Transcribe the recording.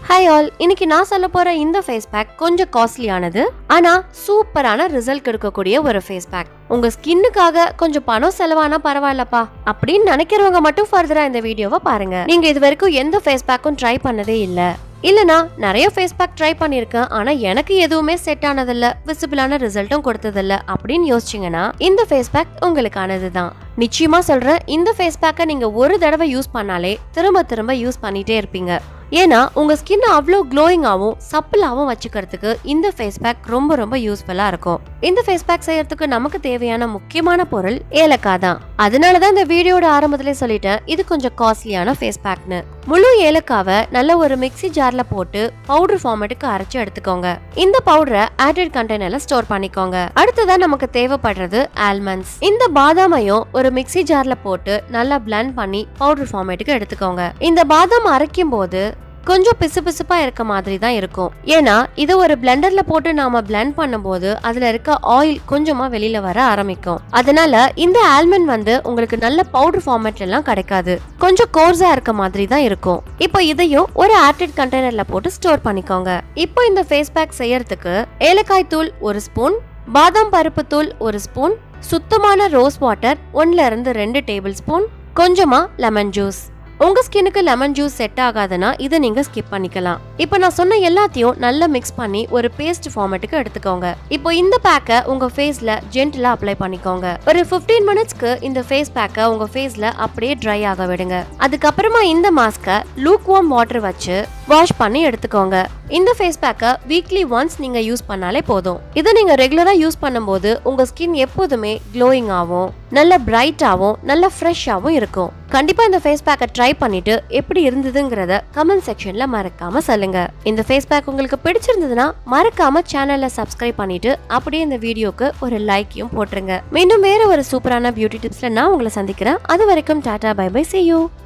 hi all இன்னைக்கு நான் சொல்ல போற இந்த ஃபேஸ் பேக் கொஞ்சம் காஸ்ட்லியானது ஆனா சூப்பரான ரிசல்ட் கொடுக்கக்கூடிய ஒரு ஃபேஸ் பேக் உங்க ஸ்கின்னுக்காக கொஞ்சம் பணம் செலவானா பரவாயில்லப்பா அப்படின்னு நினைக்கிறவங்க மட்டும் ஃபர்தரா இந்த வீடியோவை பாருங்க நீங்க இது வரைக்கும் எந்த ஃபேஸ் பேக்கும் ட்ரை பண்ணதே இல்ல இல்லனா நிறைய ஃபேஸ் பேக் ட்ரை பண்ணிருக்கேன் ஆனா எனக்கு எதுவுமே செட் ஆனதில்ல விசிபிளான ரிசல்ட்டும் கொடுத்ததில்ல அப்படின்னு யோசிச்சீங்கன்னா இந்த ஃபேஸ் பேக் உங்களுக்கானது தான் நிச்சயமா சொல்றேன் இந்த ஃபேஸ் பேக்கை நீங்க ஒரு தடவை யூஸ் பண்ணாலே திரும்ப திரும்ப யூஸ் பண்ணிட்டே இருப்பீங்க ஏன்னா உங்க ஸ்கின் அவ்வளோ க்ளோயிங்காகவும் சப்பிளாகவும் வச்சுக்கிறதுக்கு இந்த ஃபேஸ் பேக் ரொம்ப ரொம்ப யூஸ்ஃபுல்லா இருக்கும் இந்த ஃபேஸ் பேக் செய்யறதுக்கு நமக்கு தேவையான முக்கியமான பொருள் ஏலக்காய் தான் அதனால தான் இந்த வீடியோட ஆரம்பத்திலே சொல்லிட்டேன் இது கொஞ்சம் காஸ்ட்லியான ஃபேஸ் பேக்னு முழு ஏலக்காவை நல்ல ஒரு மிக்ஸி ஜார்ல போட்டு பவுடர் ஃபார்மேட்டுக்கு அரைச்சு எடுத்துக்கோங்க இந்த பவுடரை ஆடட் கண்டெய்னர்ல ஸ்டோர் பண்ணிக்கோங்க அடுத்ததா நமக்கு தேவைப்படுறது ஆல்மண்ட்ஸ் இந்த பாதாமையும் ஒரு மிக்ஸி ஜார்ல போட்டு நல்லா பிளண்ட் பண்ணி பவுடர் ஃபார்மேட்டுக்கு எடுத்துக்கோங்க இந்த பாதாம் அரைக்கும் போது கொஞ்சம் பிசுபிசுப்பா இருக்க மாதிரி தான் இருக்கும் ஏன்னா இதை ஒரு பிளெண்டர்ல போட்டு நாம பிளெண்ட் பண்ணும்போது அதுல இருக்க ஆயில் கொஞ்சமா வெளியில வர ஆரம்பிக்கும் அதனால இந்த ஆல்மண்ட் வந்து உங்களுக்கு நல்ல பவுடர் ஃபார்மேட்ல எல்லாம் கிடைக்காது கொஞ்சம் கோர்ஸா இருக்க மாதிரி தான் இருக்கும் இப்போ இதையும் ஒரு ஆர்டட் கண்டெய்னர்ல போட்டு ஸ்டோர் பண்ணிக்கோங்க இப்போ இந்த ஃபேஸ் பேக் செய்யறதுக்கு ஏலக்காய் தூள் ஒரு ஸ்பூன் பாதாம் பருப்பு தூள் ஒரு ஸ்பூன் சுத்தமான ரோஸ் வாட்டர் ஒன்ல இருந்து ரெண்டு டேபிள் ஸ்பூன் கொஞ்சமா லெமன் ஜூஸ் உங்க ஸ்கின்னுக்கு லெமன் ஜூஸ் செட் ஆகாதுன்னா இதை நீங்க ஸ்கிப் பண்ணிக்கலாம் இப்போ நான் சொன்ன எல்லாத்தையும் நல்லா மிக்ஸ் பண்ணி ஒரு பேஸ்ட் ஃபார்மேட்டுக்கு எடுத்துக்கோங்க இப்போ இந்த பேக்கை உங்க ஃபேஸ்ல ஜென்டலா அப்ளை பண்ணிக்கோங்க ஒரு 15 மினிட்ஸ்க்கு இந்த ஃபேஸ் பேக்கை உங்க ஃபேஸ்ல அப்படியே ட்ரை ஆக விடுங்க அதுக்கப்புறமா இந்த மாஸ்கை லூக் வார்ம் வாட்டர் வச்சு வாஷ் பண்ணி எடுத்துக்கோங்க இந்த ஃபேஸ் பேக்கை வீக்லி ஒன்ஸ் நீங்க யூஸ் பண்ணாலே போதும் இதை நீங்க ரெகுலரா யூஸ் பண்ணும்போது உங்க ஸ்கின் எப்போதுமே க்ளோயிங் ஆகும் நல்ல பிரைட்டாகவும் நல்ல ஃப்ரெஷ்ஷாகவும் இருக்கும் கண்டிப்பா இந்த ஃபேஸ் பேக்கை ட்ரை பண்ணிட்டு எப்படி இருந்ததுங்கிறத கமெண்ட் செக்ஷன்ல மறக்காம சொல்லுங்க இந்த ஃபேஸ் பேக் உங்களுக்கு பிடிச்சிருந்ததுன்னா மறக்காம சேனலை சப்ஸ்கிரைப் பண்ணிட்டு அப்படியே இந்த வீடியோக்கு ஒரு லைக்கையும் போட்டுருங்க மீண்டும் வேற ஒரு சூப்பரான பியூட்டி டிப்ஸ்ல நான் உங்களை சந்திக்கிறேன் அது வரைக்கும் tata bye bye see you